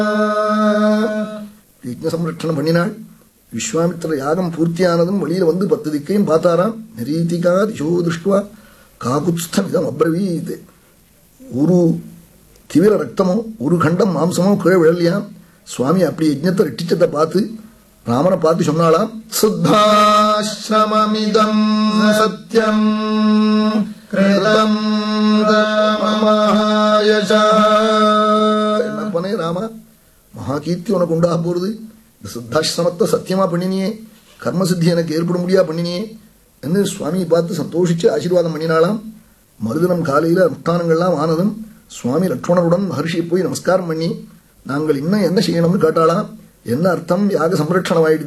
யஜ்ஞ சம்ரட்சணம் பண்ணினாள் விஸ்வாமித்திர யாகம் பூர்த்தியானதும் வெளியில வந்து பத்து திக்கையும் பார்த்தாராம் நரீதிகா திசோ திருஷ்டுவா காகுத்ஸ்தம் இதம் அப்ரவீத் ஒரு திவிர ரத்தமோ ஒரு கண்டம் மாம்சமோ கீழே விழலையாம் சுவாமி அப்படி யஜ்ஞத்தை ரெட்டிச்சதை பார்த்து ராமனை பார்த்து சொன்னாலாம் சுத்தாசிரமமிதம் சத்யம் கிருதம் ராமமஹாயசா என்னப்பனே ராமா மகாகீர்த்தி உனக்கு உண்டாக போறது இந்த சித்தாசிரமத்தை சத்தியமா பண்ணினியே கர்மசித்தி எனக்கு ஏற்பட முடியா பண்ணினியே என்று சுவாமியை பார்த்து சந்தோஷிச்சு ஆசீர்வாதம் பண்ணினாலாம் மறுதினம் காலையில அனுஷ்டானங்கள்லாம் ஆனதும் சுவாமி லட்சுமணருடன் மகர்ஷியை போய் நமஸ்காரம் பண்ணி நாங்கள் இன்னும் என்ன செய்யணும்னு கேட்டாலாம் என்ன அர்த்தம் யாக சம்ரட்சணம் ஆயிடுது